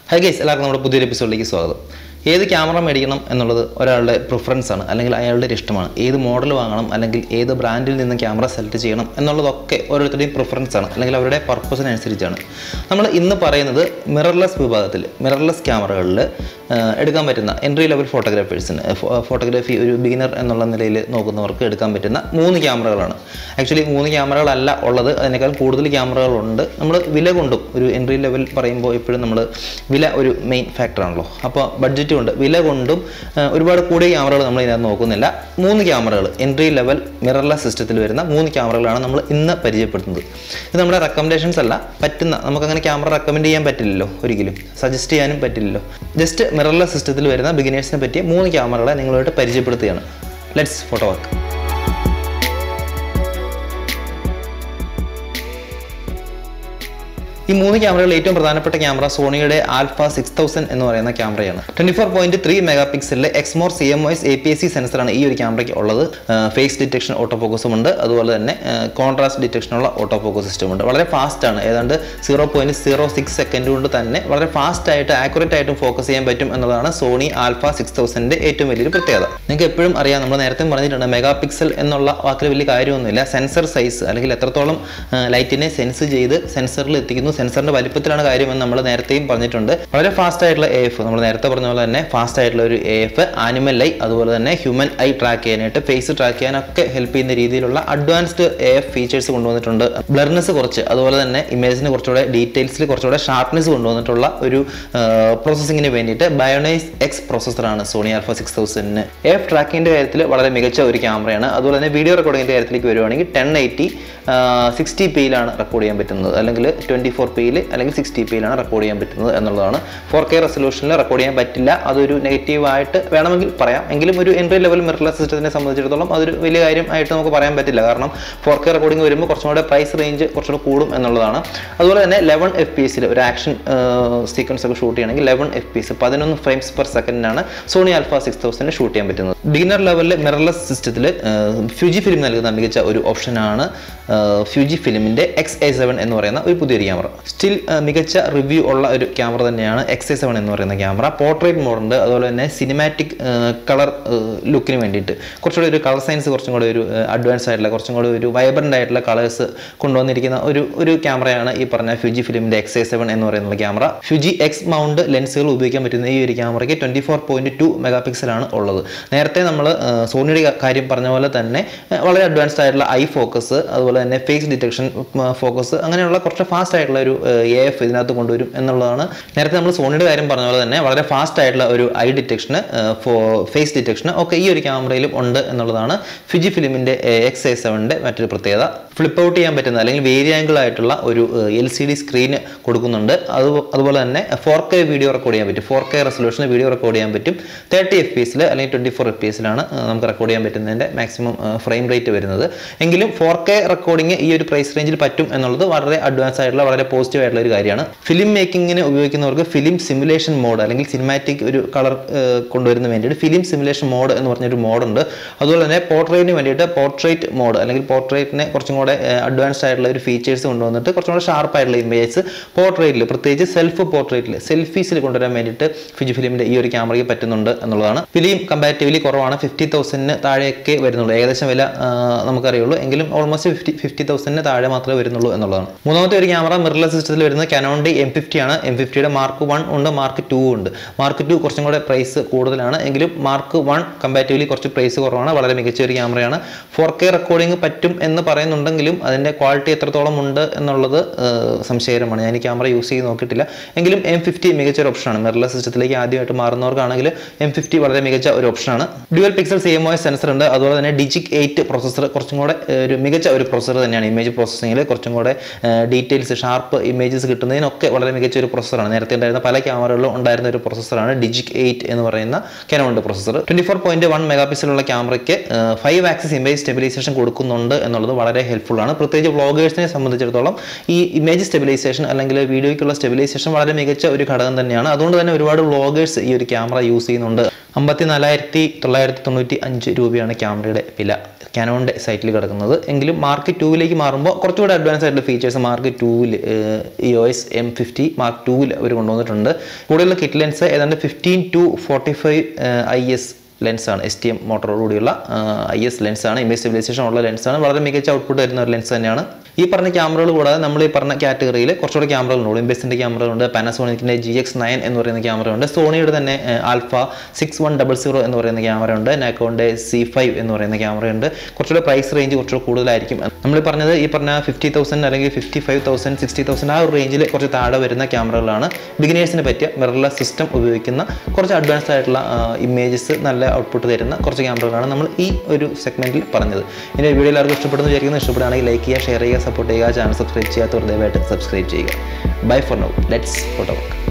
high guys എല്ലാവർക്കും നമ്മുടെ പുതിയൊരു എപ്പിസോഡിലേക്ക് സ്വാഗതം ഏത് ക്യാമറ മേടിക്കണം എന്നുള്ളത് ഒരാളുടെ പ്രിഫറൻസ് ആണ് അല്ലെങ്കിൽ അയാളുടെ ഒരു ഇഷ്ടമാണ് ഏത് മോഡൽ വാങ്ങണം അല്ലെങ്കിൽ ഏത് ബ്രാൻഡിൽ നിന്ന് ക്യാമറ സെലക്ട് ചെയ്യണം എന്നുള്ളതൊക്കെ ഓരോരുത്തരുടെയും പ്രിഫറൻസ് ആണ് അല്ലെങ്കിൽ അവരുടെ പർപ്പസിനനുസരിച്ചാണ് നമ്മൾ ഇന്ന് പറയുന്നത് മിറർലെസ് വിഭാഗത്തിൽ മിറർലെസ് ക്യാമറകളിൽ എടുക്കാൻ പറ്റുന്ന എൻട്രി ലെവൽ ഫോട്ടോഗ്രാഫേഴ്സിന് ഫോട്ടോഗ്രാഫി ഒരു ബിഗിനർ എന്നുള്ള നിലയിൽ നോക്കുന്നവർക്ക് എടുക്കാൻ പറ്റുന്ന മൂന്ന് ക്യാമറകളാണ് ആക്ച്വലി മൂന്ന് ക്യാമറകളല്ല ഉള്ളത് അതിനേക്കാൾ കൂടുതൽ ക്യാമറകളുണ്ട് നമ്മൾ വില കൊണ്ടും ഒരു എൻട്രി ലെവൽ പറയുമ്പോൾ എപ്പോഴും നമ്മൾ വില ഒരു മെയിൻ ഫാക്ടറാണല്ലോ അപ്പോൾ ബഡ്ജറ്റും ഉണ്ട് വില കൊണ്ടും ആ, ഒരുപാട് കൂടിയ ക്യാമറകൾ നമ്മൾ ഇതിനകത്ത് നോക്കുന്നില്ല മൂന്ന് ക്യാമറകൾ എൻട്രി ലെവൽ മിറർലെസ് സിസ്റ്റത്തിൽ വരുന്ന മൂന്ന് ക്യാമറകളാണ് നമ്മൾ ഇന്ന് പരിചയപ്പെടുത്തുന്നത് ഇത് നമ്മുടെ റെക്കമെൻഡേഷൻസ് അല്ല പറ്റുന്ന നമുക്കങ്ങനെ ക്യാമറ റെക്കമെൻഡ് ചെയ്യാൻ പറ്റില്ലല്ലോ ഒരിക്കലും സജസ്റ്റ് ചെയ്യാനും പറ്റില്ലല്ലോ ജസ്റ്റ് മിറർലെസ് സിസ്റ്റത്തിൽ വരുന്ന ബിഗിനേഴ്സിനെ പറ്റിയ മൂന്ന് ക്യാമറകളെ നിങ്ങളുമായിട്ട് പരിചയപ്പെടുത്തുകയാണ് ലെറ്റ്സ് ഫോട്ടോ വർക്ക് ഈ മൂന്ന് ക്യാമറകളിൽ ഏറ്റവും പ്രധാനപ്പെട്ട ക്യാമറ സോണിയുടെ ആൽഫ സിക്സ് തൗസൻഡ് എന്ന് പറയുന്ന ക്യാമറയാണ് twenty four point three mega പിക്സലിലെ Exmor C M S A P S C സെൻസറാണ് ഈ ഒരു ക്യാമറയ്ക്ക് ഉള്ളത് ഫേസ് ഡിറ്റക്ഷൻ ഓട്ടോ ഫോക്കസും ഉണ്ട് അതുപോലെ തന്നെ കോൺട്രാസ്റ്റ് ഡിറ്റക്ഷനുള്ള ഓട്ടോ ഫോക്കസ് സിസ്റ്റം ഉണ്ട് വളരെ ഫാസ്റ്റ് ആണ് ഏതാണ്ട് zero point zero six second കൊണ്ട് തന്നെ വളരെ ഫാസ്റ്റ് ആയിട്ട് ആക്യുറേറ്റ് ആയിട്ടും ഫോക്കസ് ചെയ്യാൻ പറ്റും എന്നതാണ് സോണി ആൽഫ സിക്സ് തൗസൻഡിന്റെ ഏറ്റവും വലിയൊരു പ്രത്യേകത നിങ്ങൾക്ക് എപ്പോഴും അറിയാം നമ്മൾ നേരത്തെ പറഞ്ഞിട്ടുണ്ട് മെഗാ പിക്സൽ എന്നുള്ള വാക്കിൽ വലിയ കാര്യമൊന്നുമില്ല സെൻസർ സൈസ് അല്ലെങ്കിൽ എത്രത്തോളം ലൈറ്റിനെ സെൻസ് ചെയ്ത് സെൻസറിൽ എത്തിക്കുന്നു സെൻസറിന്റെ വലിപ്പത്തിലാണ് കാര്യമെന്ന് നമ്മൾ നേരത്തെയും പറഞ്ഞിട്ടുണ്ട് വളരെ ഫാസ്റ്റ് ആയിട്ടുള്ള എ എഫ് നമ്മൾ നേരത്തെ പറഞ്ഞ പോലെ തന്നെ ഫാസ്റ്റ് ആയിട്ടുള്ള ഒരു എ എഫ് ആനിമൽ ഐ അതുപോലെ തന്നെ ഹ്യൂമൻ ഐ ട്രാക്ക് ചെയ്യാനായിട്ട് ഫേസ് ട്രാക്ക് ചെയ്യാനൊക്കെ ഹെൽപ്പ് ചെയ്യുന്ന രീതിയിലുള്ള അഡ്വാൻസ്ഡ് എ എഫ് ഫീച്ചേഴ്സ് കൊണ്ടുവന്നിട്ടുണ്ട് ബ്ലർനെസ് കുറച്ച് അതുപോലെ തന്നെ ഇമേജിന് കുറച്ചുകൂടെ ഡീറ്റെയിൽസിൽ കുറച്ചുകൂടെ ഷാർപ്നെസ് കൊണ്ടുവന്നിട്ടുള്ള ഒരു പ്രോസസ്സിങ്ങിന് വേണ്ടിയിട്ട് ബയോണൈസ് എക്സ് പ്രോസസ്സറാണ് സോണി ആൽഫ സിക്സ് തൗസൻഡിന് എ എഫ് ട്രാക്കിങ്ങിന്റെ കാര്യത്തിൽ വളരെ മികച്ച ഒരു ക്യാമറയാണ് അതുപോലെ തന്നെ വീഡിയോ റെക്കോർഡിങ്ങിന്റെ കാര്യത്തിലേക്ക് വരുവാണെങ്കിൽ ടെൻ എയ്റ്റി സിക്സ്റ്റി പിയിലാണ് റെക്കോർഡ് ചെയ്യാൻ പറ്റുന്നത് അല്ലെങ്കിൽ ട്വൻറ്റി ഫോർ പിയിൽ അല്ലെങ്കിൽ സിക്സ്റ്റി പിയിലാണ് റെക്കോർഡ് ചെയ്യാൻ പറ്റുന്നത് എന്നുള്ളതാണ് ഫോർ കെ റെസൊല്യൂഷനിൽ റെക്കോർഡ് ചെയ്യാൻ പറ്റില്ല അതൊരു നെഗറ്റീവായിട്ട് വേണമെങ്കിൽ പറയാം എങ്കിലും ഒരു എൻട്രി ലെവൽ മിറർലെസ് സിസ്റ്റത്തിനെ സംബന്ധിച്ചിടത്തോളം അതൊരു വലിയ കാര്യം ആയിട്ട് നമുക്ക് പറയാൻ പറ്റില്ല കാരണം ഫോർ കെ റെക്കോർഡിംഗ് വരുമ്പോൾ കുറച്ചും കൂടെ പ്രൈസ് റേഞ്ച് കുറച്ചുകൂടെ കൂടും എന്നുള്ളതാണ് അതുപോലെ തന്നെ ലെവൻ എഫ് പി എസിൽ ഒരു ആക്ഷൻ സീക്വൻസ് ഒക്കെ ഷൂട്ട് ചെയ്യണമെങ്കിൽ ലെവൻ എഫ് പി എസ് പതിനൊന്ന് ഫ്രെയിംസ് പെർ സെക്കൻഡിനാണ് Sony alpha six thousand shoot ചെയ്യാൻ പറ്റുന്നത് ബിഗിനർ ലെവലിൽ മിറർലെസ് സിസ്റ്റത്തിൽ ഫ്യൂജി ഫിലിം നൽകുന്ന മികച്ച ഒരു ഓപ്ഷനാണ് ഫ്യൂജി ഫിലിമിൻ്റെ എക്സ് എ സെവൻ എന്ന് പറയുന്ന ഒരു പുതിയൊരു ക്യാമറ സ്റ്റിൽ മികച്ച റിവ്യൂ ഉള്ള ഒരു ക്യാമറ തന്നെയാണ് എക്സ് എ സെവൻ എന്ന് പറയുന്ന ക്യാമറ പോർട്രേറ്റ് മോഡുണ്ട് അതുപോലെ തന്നെ സിനിമാറ്റിക് കളർ ലുക്കിന് വേണ്ടിയിട്ട് കുറച്ചുകൂടി ഒരു കളർ സയൻസ് കുറച്ചും കൂടി ഒരു അഡ്വാൻസ് ആയിട്ടുള്ള കുറച്ചും കൂടി ഒരു വൈബ്രൻ്റ് ആയിട്ടുള്ള കളേഴ്സ് കൊണ്ടുവന്നിരിക്കുന്ന ഒരു ഒരു ക്യാമറയാണ് ഈ പറഞ്ഞ ഫ്യൂജി ഫിലിമിൻ്റെ എക്സ് എ സെവൻ എന്ന് പറയുന്ന ക്യാമറ ഫ്യൂജി എക്സ് മൗണ്ട് ലെൻസുകൾ ഉപയോഗിക്കാൻ പറ്റുന്ന ഈ ഒരു ക്യാമറയ്ക്ക് twenty four point two mega പിക്സലാണ് ഉള്ളത് നേരത്തെ നമ്മൾ സോണിയുടെ കാര്യം പറഞ്ഞ പോലെ തന്നെ ഏഹ്, വളരെ അഡ്വാൻസ്ഡ് ആയിട്ടുള്ള ഐ ഫോക്കസ് അതുപോലെ തന്നെ ഫേസ് ഡിറ്റക്ഷൻ ഫോക്കസ് അങ്ങനെയുള്ള കുറച്ച് ഫാസ്റ്റ് ആയിട്ടുള്ള ഒരു എ എഫ് ഇതിനകത്ത് കൊണ്ടുവരും എന്നുള്ളതാണ് നേരത്തെ നമ്മൾ സോണിയുടെ കാര്യം പറഞ്ഞ പോലെ തന്നെ വളരെ ഫാസ്റ്റ് ആയിട്ടുള്ള ഒരു ഐ ഡിറ്റക്ഷന് ഫേസ് ഡിറ്റക്ഷന് ഒക്കെ ഈ ഒരു ക്യാമറയിലും ഉണ്ട് എന്നുള്ളതാണ് ഫിജി ഫിലിമിൻ്റെ എക്സ് എ സെവൻ്റെ മറ്റൊരു പ്രത്യേകത ഫ്ലിപ്പ് ഔട്ട് ചെയ്യാൻ പറ്റുന്ന അല്ലെങ്കിൽ വേരി ആംഗിൾ ആയിട്ടുള്ള ഒരു എൽ സി ഡി സ്ക്രീൻ കൊടുക്കുന്നുണ്ട് അത് അതുപോലെ തന്നെ ഫോർ കെ വീഡിയോ റെക്കോർഡ് ചെയ്യാൻ പറ്റും ഫോർ കെ റെസൊല്യൂഷനിൽ വീഡിയോ റെക്കോർഡ് ചെയ്യാൻ പറ്റും തേർട്ടി എഫ് പി എസിൽ അല്ലെങ്കിൽ ട്വൻറ്റി ഫോർ എഫ് പി എസിലാണ് നമുക്ക് റെക്കോർഡ് ചെയ്യാൻ പറ്റുന്നതിൻ്റെ മാക്സിമം ഫ്രെയിം റേറ്റ് വരുന്നത് എങ്കിലും ഫോർ കെ റെക്കോർഡിംഗ് ഈ ഒരു പ്രൈസ് റേഞ്ചിൽ പറ്റും എന്നുള്ളത് വളരെ അഡ്വാൻസ് ആയിട്ടുള്ള വളരെ പോസിറ്റീവ് ആയിട്ടുള്ള ഒരു കാര്യമാണ് ഫിലിം മേക്കിങ്ങിന് ഉപയോഗിക്കുന്നവർക്ക് ഫിലിം സിമുലേഷൻ മോഡ് അല്ലെങ്കിൽ സിനിമാറ്റിക് ഒരു കളർ കൊണ്ടുവരുന്ന വേണ്ടിയിട്ട് ഫിലിം സിമുലേഷൻ മോഡ് എന്ന് പറഞ്ഞൊരു മോഡുണ്ട് അതുപോലെ തന്നെ പോർട്രേറ്റിന് വേണ്ടിയിട്ട് പോർട്രേറ്റ് മോഡ് അല്ലെങ്കിൽ പോർട്രേറ്റിനെ കുറച്ചും കൂടെ അഡ്വാൻസ്ഡ് ആയിട്ടുള്ള ഒരു ഫീച്ചേഴ്സ് കൊണ്ടുവന്നിട്ട് കുറച്ചും കൂടെ ഷാർപ്പ് ആയിട്ടുള്ള ഇമേജസ് പോർട്രേറ്റിൽ പ്രത്യേകിച്ച് സെൽഫ് പോർട്രേറ്റിൽ സെൽഫീസിൽ കൊണ്ടുവരാൻ വേണ്ടിയിട്ട് ഫിജി ഫിലിമിൻ്റെ ഈ ഒരു ക്യാമറയ്ക്ക് പറ്റുന്നുണ്ട് എന്നുള്ളതാണ് ഫിലിം കമ്പാരിറ്റീവ്ലി കുറവാണ് ഫിഫ്റ്റി തൗസൻഡിന് താഴെയൊക്കെ വരുന്നുള്ളൂ ഏകദേശം വില ആ, നമുക്കറിയുള്ളൂ എങ്കിലും ഓൾമോസ്റ്റ് ഫിഫ്റ്റി ഫിഫ്റ്റി തൗസൻഡിന് താഴെ മാത്രമേ വരുന്നുള്ളൂ എന്നുള്ളതാണ് മൂന്നാമത്തെ ഒരു ക്യാമറ മിറർലെസ് സിസ്റ്റത്തിൽ വരുന്നത് കനോണിൻ്റെ എം ഫിഫ്റ്റി ആണ് എം ഫിഫ്റ്റിയുടെ മാർക്ക് വൺ ഉണ്ട് മാർക്ക് ടു ഉണ്ട് മാർക്ക് ടു കുറച്ചും കൂടെ പ്രൈസ് കൂടുതലാണ് എങ്കിലും മാർക്ക് വൺ കമ്പാരിറ്റീവ്ലി കുറച്ച് പ്രൈസ് കുറവാണ് വളരെ മികച്ച ഒരു ക്യാമറയാണ് ഫോർ കെ റെക്കോർഡിംഗ് പറ്റും എന്ന് പറയുന്നുണ്ടെങ്കിലും അതിൻ്റെ ക്വാളിറ്റി എത്രത്തോളം ഉണ്ട് എന്നുള്ളത് ഏഹ്, സംശയകരമാണ് ഞാൻ ഈ ക്യാമറ യൂസ് ചെയ്ത് നോക്കിയിട്ടില്ല എങ്കിലും എം ഫിഫ്റ്റി മികച്ച ഒരു ഓപ്ഷനാണ് മിറർലെസ് സിസ്റ്റത്തിലേക്ക് ആദ്യമായിട്ട് മാറുന്നവർക്കാണെങ്കിൽ എം ഫിഫ്റ്റി വളരെ മികച്ച ഒരു ഓപ്ഷനാണ് dual pixel C M O S sensor ഉണ്ട് അതുപോലെ തന്നെ ഡിജിക് എയ്റ്റ് പ്രോസസ്സർ കുറച്ചും കൂടെ ഏഹ്, ഒരു മികച്ച ഒരു പ്രോസസ്സർ തന്നെയാണ് ഇമേജ് പ്രോസസ്സിങ്ങിൽ കുറച്ചും കൂടെ ഡീറ്റെയിൽസ് ഷാർപ്പ് ഇമേജസ് കിട്ടുന്നതിനൊക്കെ വളരെ മികച്ച ഒരു പ്രോസസ്സറാണ് നേരത്തെ ഉണ്ടായിരുന്ന പല ക്യാമറകളിലും ഉണ്ടായിരുന്ന ഒരു പ്രോസസ്സറാണ് ഡിജിക് എയ്റ്റ് എന്ന് പറയുന്ന കനോണിൻ്റെ processor twenty four point one mega പിക്സലുള്ള ക്യാമറയ്ക്ക് ഫൈവ് ആക്സിസ് ഇമേജ് സ്റ്റെബിലൈസേഷൻ കൊടുക്കുന്നുണ്ട് എന്നുള്ളത് വളരെ ഹെൽപ്ഫുൾ ആണ് പ്രത്യേകിച്ച് വ്ളോഗേഴ്സിനെ സംബന്ധിച്ചിടത്തോളം ഈ ഇമേജ് സ്റ്റെബിലൈസേഷൻ അല്ലെങ്കിൽ വീഡിയോയ്ക്കുള്ള സ്റ്റെബിലൈസേഷൻ വളരെ മികച്ച ഒരു ഘടകം തന്നെയാണ് അതുകൊണ്ട് തന്നെ ഒരുപാട് വ്ളോഗേഴ്സ് ഈ ഒരു ക്യാമറ യൂസ് ചെയ്യുന്നുണ്ട് അമ്പത്തി നാലായിരത്തി തൊള്ളായിരത്തി തൊണ്ണൂറ്റി അഞ്ച് രൂപയാണ് ക്യാമറയുടെ വില കാനോണിൻ്റെ സൈറ്റിൽ കിടക്കുന്നത് എങ്കിലും മാർക്ക് ടൂവിലേക്ക് മാറുമ്പോൾ കുറച്ചുകൂടെ അഡ്വാൻസ് ആയിട്ടുള്ള ഫീച്ചേഴ്സ് മാർക്ക് ടൂവിൽ E O S M fifty mark ടൂവിൽ അവർ കൊണ്ടുവന്നിട്ടുണ്ട് കൂടുതൽ കിറ്റ് ലെൻസ് ഏതാണ്ട് fifteen to forty five I S ലെൻസാണ് എസ് ടി എം മോട്ടറോടുകൂടിയുള്ള ഐ എസ് ലെൻസാണ് ഇമേജ് സ്റ്റെബിലൈസേഷൻ ഉള്ള ലെൻസാണ് വളരെ മികച്ച ഔട്ട്പുട്ട് തരുന്ന ഒരു ലെൻസ് തന്നെയാണ് ഈ പറഞ്ഞ ക്യാമറകൾ കൂടാതെ നമ്മൾ ഈ പറഞ്ഞ കാറ്റഗറിയിൽ കുറച്ചുകൂടെ ക്യാമറകളുണ്ട് ഒളിമ്പസിൻ്റെ ക്യാമറകളുണ്ട് പാനസോണിക്കിൻ്റെ ജി എക്സ് നയൻ എന്ന് പറയുന്ന ക്യാമറയുണ്ട് സോണിയുടെ തന്നെ alpha six one double zero എന്ന് പറയുന്ന ക്യാമറയുണ്ട് നാക്കോണിൻ്റെ സി ഫൈവ് എന്ന് പറയുന്ന ക്യാമറയുണ്ട് കുറച്ചുകൂടെ പ്രൈസ് റേഞ്ച് കുറച്ചുകൂടെ കൂടുതലായിരിക്കും നമ്മൾ പറഞ്ഞത് ഈ പറഞ്ഞ ഫിഫ്റ്റി തൗസൻഡ് അല്ലെങ്കിൽ fifty five thousand sixty thousand ആ ഒരു റേഞ്ചിൽ കുറച്ച് താഴെ വരുന്ന ക്യാമറകളാണ് ബിഗിനേഴ്സിന് പറ്റിയ മിറർലെസ് സിസ്റ്റം ഉപയോഗിക്കുന്ന കുറച്ച് അഡ്വാൻസ്ഡ് ആയിട്ടുള്ള ഇമേജസ് നല്ല ഔട്ട്പുട്ട് തരുന്ന കുറച്ച് ക്യാമറകളാണ് നമ്മൾ ഈ ഒരു സെഗ്മെന്റിൽ പറഞ്ഞത് ഇനി വീഡിയോ എല്ലാവർക്കും ഇഷ്ടപ്പെടുന്നു വിചാരിക്കുന്നു ഇഷ്ടപ്പെടുകയാണെങ്കിൽ ലൈക്ക് ചെയ്യുക ഷെയർ ചെയ്യുക സപ്പോർട്ട് ചെയ്യുക ചാനൽ സബ്സ്ക്രൈബ് ചെയ്യാത്തവർ ദയവായിട്ട് സബ്സ്ക്രൈബ് ചെയ്യുക bye for now let's photo work